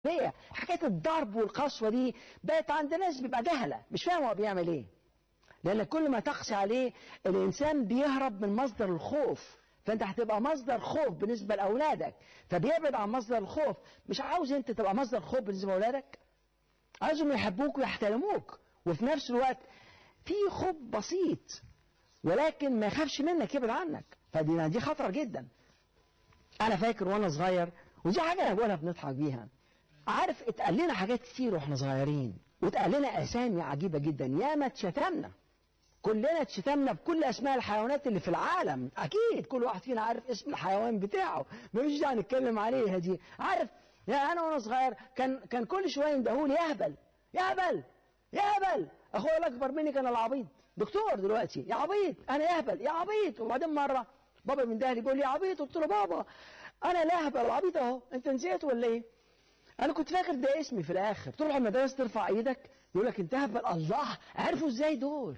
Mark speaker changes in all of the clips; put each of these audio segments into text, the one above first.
Speaker 1: ليه حكايه الضرب والقسوه دي بقت عند ناس بيبقى جهله مش فاهم هو بيعمل ايه لان كل ما تقسى عليه الانسان بيهرب من مصدر الخوف فانت هتبقى مصدر خوف بالنسبه لاولادك فبيبعد عن مصدر الخوف مش عاوز انت تبقى مصدر خوف بالنسبه لاولادك عاوزهم يحبوك ويحترموك وفي نفس الوقت في خوف بسيط ولكن ما يخافش منك يبعد عنك فدي دي خطره جدا انا فاكر وانا صغير ودي حاجه انا بقولها بنضحك بيها عارف اتقال لنا حاجات كتير واحنا صغيرين واتقال لنا اسامي عجيبه جدا ياما اتشتمنا كلنا اتشتمنا بكل اسماء الحيوانات اللي في العالم اكيد كل واحد فينا عارف اسم الحيوان بتاعه ملوش داعي نتكلم عليها دي عارف يا انا وانا صغير كان كان كل شويه يندهولي يا هبل يا هبل يا هبل اخويا الاكبر مني كان العبيط دكتور دلوقتي يا عبيط انا يا هبل يا عبيط وبعدين مره بابا من دهلي بيقول لي يا عبيط قلت له بابا انا لا هبل العبيط اهو انت نسيت ولا ايه انا كنت فاكر ده اسمي في الاخر تروح المدرسه ترفع ايدك يقول لك انت هبل الله عرفوا ازاي دول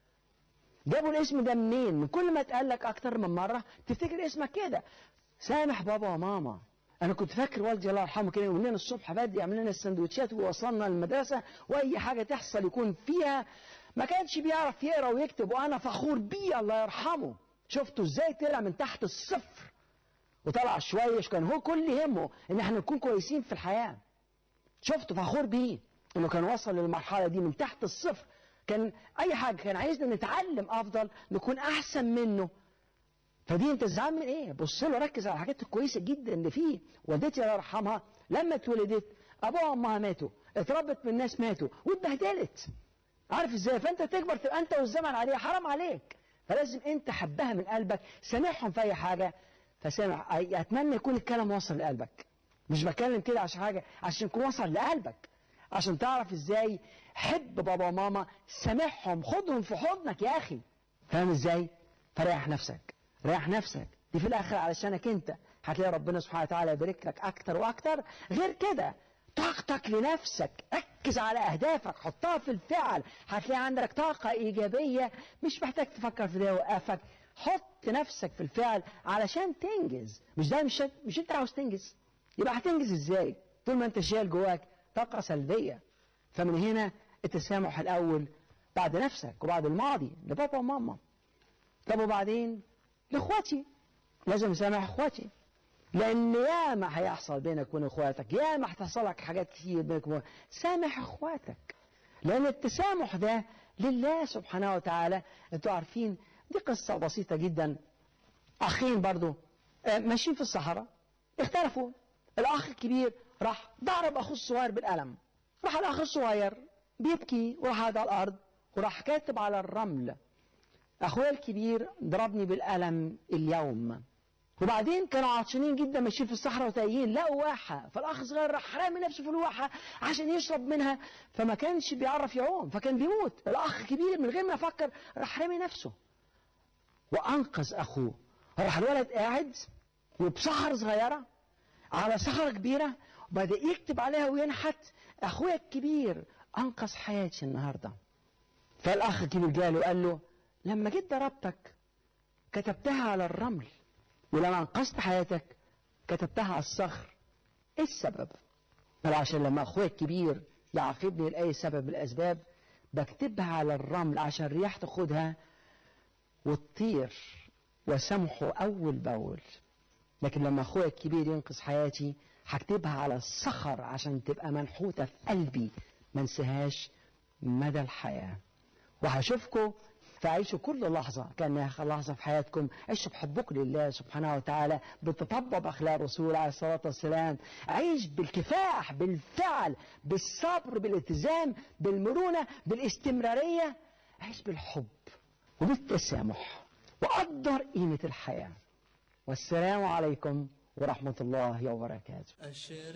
Speaker 1: جابوا الاسم ده منين من كل ما اتقال لك اكتر من مره تفتكر اسمك كده سامح بابا وماما انا كنت فاكر والدي الله يرحمه كده يقول لنا الصبح بدري يعمل لنا السندوتشات ووصلنا المدرسه واي حاجه تحصل يكون فيها ما كانش بيعرف يقرا ويكتب وانا فخور بيه الله يرحمه شفتوا ازاي طلع من تحت الصفر وطلع شويه كان هو كل همه ان احنا نكون كويسين في الحياه شفته فخور بيه انه كان وصل للمرحله دي من تحت الصفر كان اي حاجه كان عايزنا نتعلم افضل نكون احسن منه فدي انت زعلان من ايه بص له ركز على الحاجات الكويسه جدا اللي فيه والدتي الله يرحمها لما اتولدت ابوها وامها ماتوا اتربت من ناس ماتوا واتبهدلت عارف ازاي فانت تكبر تبقى انت والزمن عليها حرام عليك فلازم انت حبها من قلبك سامحهم في اي حاجه فسامح اتمنى يكون الكلام وصل لقلبك مش بتكلم كده عشان حاجه عشان يكون وصل لقلبك عشان تعرف ازاي حب بابا وماما سامحهم خدهم في حضنك يا اخي فاهم ازاي فريح نفسك ريح نفسك دي في الاخر علشانك انت هتلاقي ربنا سبحانه وتعالى يبارك لك اكتر واكتر غير كده طاقتك لنفسك ركز على اهدافك حطها في الفعل هتلاقي عندك طاقه ايجابيه مش محتاج تفكر في ده يوقفك حط نفسك في الفعل علشان تنجز مش ده مش مش انت عاوز تنجز يبقى هتنجز ازاي طول ما انت شايل جواك طاقه سلبيه فمن هنا التسامح الاول بعد نفسك وبعد الماضي لبابا وماما طب وبعدين لاخواتي لازم اسامح اخواتي لان ياما هيحصل بينك وبين اخواتك ياما هتحصل لك حاجات كتير بينك وبين سامح اخواتك لان التسامح ده لله سبحانه وتعالى انتوا عارفين دي قصة بسيطة جدا أخين برضو ماشيين في الصحراء اختلفوا الأخ الكبير راح ضرب أخوه الصغير بالقلم راح الأخ الصغير بيبكي وراح قاعد على الأرض وراح كاتب على الرمل أخويا الكبير ضربني بالقلم اليوم وبعدين كانوا عطشانين جدا ماشيين في الصحراء وتايهين لقوا واحة فالأخ الصغير راح رامي نفسه في الواحة عشان يشرب منها فما كانش بيعرف يعوم فكان بيموت الأخ الكبير من غير ما يفكر راح رامي نفسه وأنقذ أخوه راح الولد قاعد وبصخرة صغيرة على صخرة كبيرة وبدأ يكتب عليها وينحت أخويا الكبير أنقذ حياتي النهاردة فالأخ الكبير جاله وقال له لما جيت ضربتك كتبتها على الرمل ولما أنقذت حياتك كتبتها على الصخر إيه السبب؟ قال عشان لما أخويا الكبير يعاقبني لأي سبب من الأسباب بكتبها على الرمل عشان الرياح تاخدها وتطير وسامحه أول بأول لكن لما أخويا الكبير ينقذ حياتي هكتبها على الصخر عشان تبقى منحوتة في قلبي ما انساهاش مدى الحياة وهشوفكم فعيشوا كل لحظة كأنها آخر لحظة في حياتكم عيشوا بحبكم لله سبحانه وتعالى بتطبق بأخلاق الرسول عليه الصلاة والسلام عيش بالكفاح بالفعل بالصبر بالالتزام بالمرونة بالاستمرارية عيش بالحب وبالتسامح وقدر قيمة الحياة والسلام عليكم ورحمة الله وبركاته